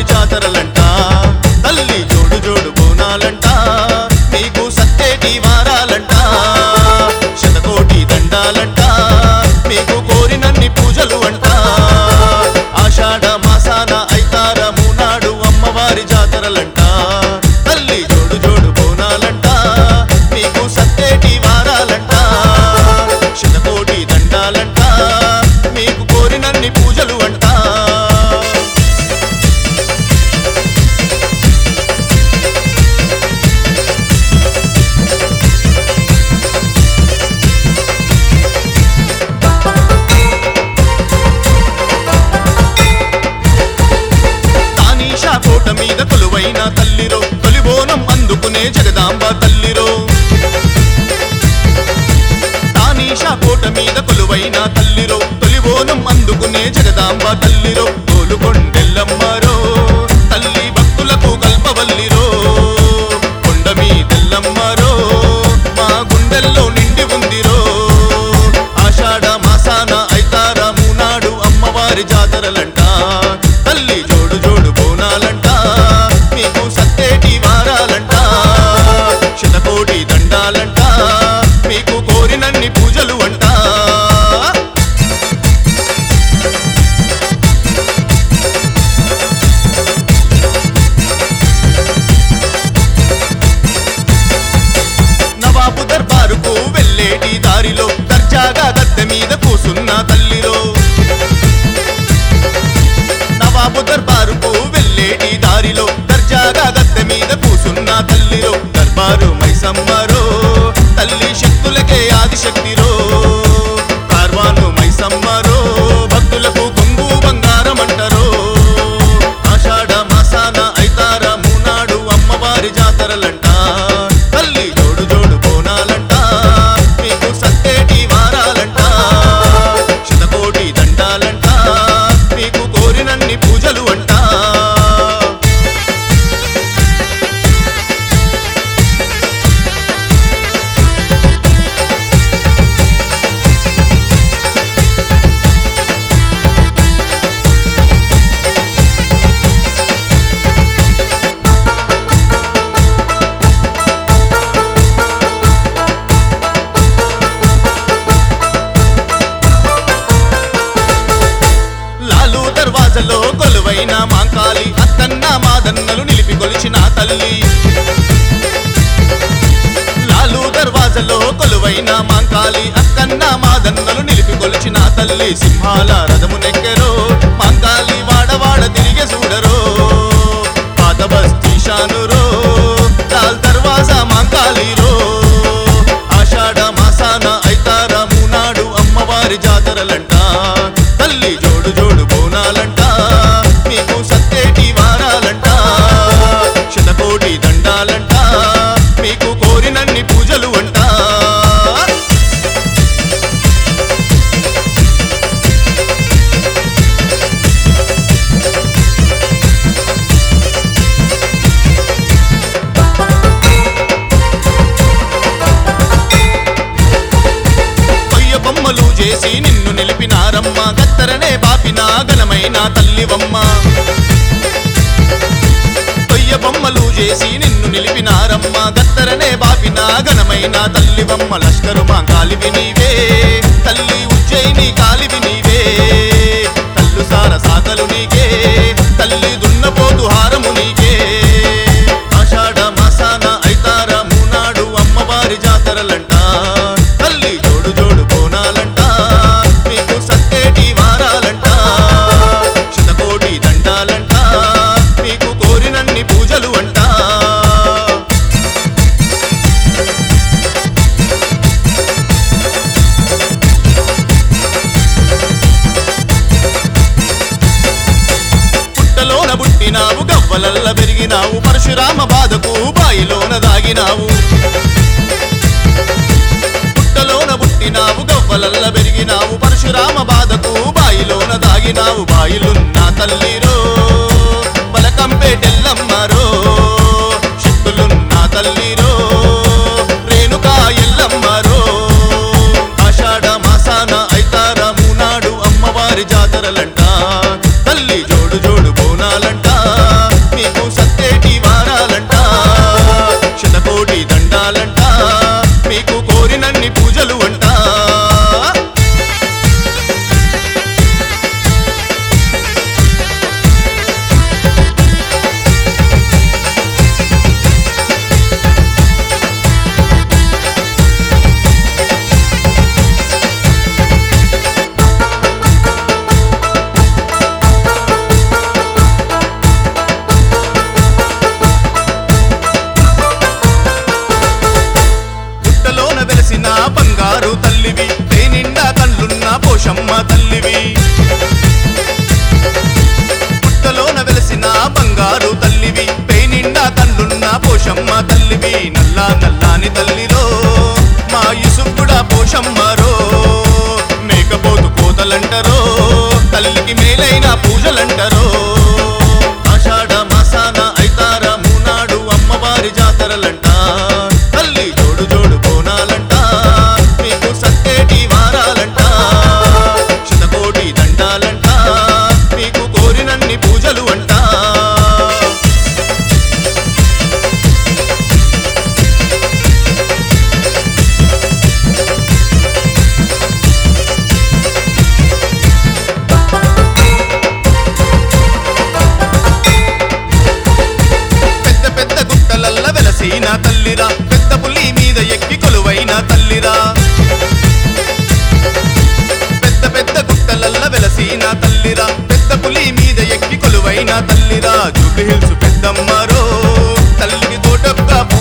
జాతరలంట తల్లి జోడు జోడు బోనాలంట మీకు సత్తేటి వారాలంట శతకోటి దండాలంట మీకు కోరినన్ని పూజలు అంట ఆషాఢ మాసాన ఐతార మూనాడు అమ్మవారి జాతరలంట తల్లి జోడు జోడు బోనాలంట మీకు సత్తేటి వారాలంట శతకోటి దండాలంట మీకు కోరినన్ని పూజలు అంట తానీషా కోట మీద కొలువైన తల్లిరో తొలిబోనం అందుకునే జగదాంబ తల్లిరో తానీషా కోట మీద కొలువైన తల్లిరో తొలిబోనం అందుకునే జగదాంబ తల్లిరో తోలుకొండెల్లమ్మరో తల్లి భక్తులకు కల్పవల్లిరో కొండ మీదెల్లమ్మరో మా గుండెల్లో నిండి ఉందిరో ఆషాఢ మాసాన ఐతార మూనాడు అమ్మవారి జాతరలంట తల్లి జోడు జోడు బోనాలంట మీకు సత్తేటి వారాలంట శతకోటి దండాలంట మీకు కోరినన్ని పూజలు అంట నవాబు దర్బారుకు వెళ్ళేటి దారిలో దర్జాగా గద్దె మీద కూసున్న తల్లిరో నవాబు దర్బారుకు వెళ్ళేటి దారిలో దర్జాగా గద్దె మీద కూసున్న తల్లిరో దర్బారు మైసమ్మరో తల్లి శక్తులకే ఆదిశక్తిరో కార్వాను మైసమ్మరో భక్తులకు కొంగు బంగారం అంటారో ఆషాఢ మాసాన ఐతార మూనాడు అమ్మవారి జాతరలంట తల్లి జోడు జోడు బోనాలంట మీకు సత్తేటి వారాలంట శతకోటి దండాలంట మీకు కోరినన్ని పూజలు అంట లాలు దర్వాజలో కొలువైన మాంకాలి అత్తన్న మాదన్నలు నిలిపి కొలిచిన తల్లి లాలు దర్వాజలో కొలువైన మాంకాలి అత్తన్న మాదన్నలు నిలిపి కొలిచిన తల్లి సింహాల రథము నెక్కెరో మాంకాలి వాడవాడ తిరిగే చూడరో పాత బస్తీ షానురో లాల్ దర్వాజా మాంకాలిరో ఆషాఢ మాసాన ఐతార మూనాడు అమ్మవారి జాతరలంట తల్లి జోడు జోడు బోనాలంట మీకు సత్తేటి వారాలంట శతకోటి దండాలంట మీకు కోరినన్ని పూజలు అంట కొయ్య బొమ్మలు చేసి నిన్ను నిలిపినారమ్మ గత్తరనే బాపిన ఘనమైన తల్లివమ్మ కొయ్య బొమ్మలు చేసి నిన్ను నిలిపినారమ్మ గత్తరనే బాపిన ఘనమైన తల్లివమ్మ లష్కరు మా కాలివి నీవే తల్లి ఉజ్జయిని కాలివి నీవే తల్లు సార సాకలు నీకే తల్లి దున్నపోతు హారము నీకే ఆషాఢ మాసాన ఐతార మూనాడు అమ్మవారి జాతరలంట తల్లి జోడు జోడు బోనాలంట మీకు సత్తేటి వారాలంట శతకోటి దండాలంట మీకు కోరినన్ని పూజలు అంట పుట్టలోన పుట్టినావు గవ్వలల్ల పెరిగినావు పరశురామ బాధకు బాయిలోన దాగినావు పుట్టలోన పుట్టినావు గవ్వలల్ల పెరిగినావు పరశురామ బాధకు బాయిలోన దాగినావు బాయిలున్న తల్లిరో బలకంపేటెల్లమ్మరో శక్తులున్న తల్లిరో రేణుకా ఎల్లమ్మరో ఆషాఢ మాసాన ఐతార మూనాడు అమ్మవారి జాతరలంట తల్లి జోడు జోడు బోనాలంట నల్ల నల్లాని తల్లిరో మా ఇసుక్కుడా పోషమ్మరో మేకపోతు కోతలంటరో తల్లికి మేలైన పూజలంటరో ఆషాఢ మాసాన ఐతార మూనాడు అమ్మవారి జాతరలంట తల్లి జోడు జోడు బోనాలంట మీకు సత్తేటి వారాలంట శతకోటి దండాలంట మీకు కోరినన్ని పూజలు అంట పెద్ద పెద్ద గుట్టలల్ల వెలసిన తల్లిరా పెద్ద పులి మీద ఎక్కి కొలువైన తల్లిరా పెద్ద పెద్ద గుట్టలల్ల వెలసిన తల్లిరా పెద్ద పులి మీద ఎక్కి కొలువైన తల్లిరా జూబ్లీ హిల్స్ పెద్దమ్మరో తల్లికి తోటొక్క